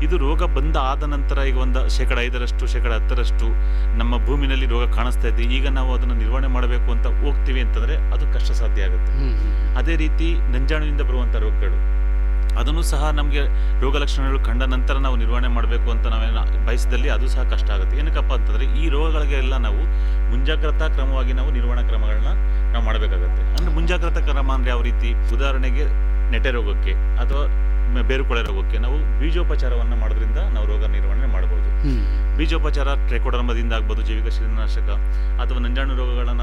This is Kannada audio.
ಇದು ರೋಗ ಬಂದ ಆದ ನಂತರ ಈಗ ಒಂದು ಶೇಕಡ ಐದರಷ್ಟು ಶೇಕಡ ಹತ್ತರಷ್ಟು ನಮ್ಮ ಭೂಮಿನಲ್ಲಿ ರೋಗ ಕಾಣಿಸ್ತಾ ಇದೆ ಈಗ ನಾವು ಅದನ್ನು ನಿರ್ವಹಣೆ ಮಾಡಬೇಕು ಅಂತ ಹೋಗ್ತೀವಿ ಅಂತಂದ್ರೆ ಅದು ಕಷ್ಟ ಸಾಧ್ಯ ಆಗುತ್ತೆ ಅದೇ ರೀತಿ ನಂಜಾಣುವಿಂದ ಬರುವಂಥ ರೋಗಗಳು ಅದನ್ನು ಸಹ ನಮಗೆ ರೋಗ ಲಕ್ಷಣಗಳು ಕಂಡ ನಂತರ ನಾವು ನಿರ್ವಹಣೆ ಮಾಡಬೇಕು ಅಂತ ನಾವೇನ ಬಯಸಿದಲ್ಲಿ ಅದು ಸಹ ಕಷ್ಟ ಆಗುತ್ತೆ ಏನಕ್ಕಪ್ಪ ಅಂತಂದರೆ ಈ ರೋಗಗಳಿಗೆಲ್ಲ ನಾವು ಮುಂಜಾಗ್ರತಾ ಕ್ರಮವಾಗಿ ನಾವು ನಿರ್ವಹಣಾ ಕ್ರಮಗಳನ್ನ ನಾವು ಮಾಡಬೇಕಾಗತ್ತೆ ಅಂದರೆ ಮುಂಜಾಗ್ರತಾ ಕ್ರಮ ಅಂದರೆ ಯಾವ ರೀತಿ ಉದಾಹರಣೆಗೆ ನೆಟೆ ರೋಗಕ್ಕೆ ಅಥವಾ ಮ- ಬೇರುಕೊಳೆ ರೋಗಕ್ಕೆ ನಾವು ಬೀಜೋಪಚಾರವನ್ನು ಮಾಡೋದ್ರಿಂದ ನಾವು ರೋಗ ನಿರ್ವಹಣೆ ಮಾಡಬಹುದು ಬೀಜೋಪಚಾರ ಟ್ರೆಕೋಡರ್ಮದಿಂದ ಆಗ್ಬೋದು ಜೈವಿಕ ಶಿಲೀನಾಶಕ ಅಥವಾ ನಂಜಾಣು ರೋಗಗಳನ್ನು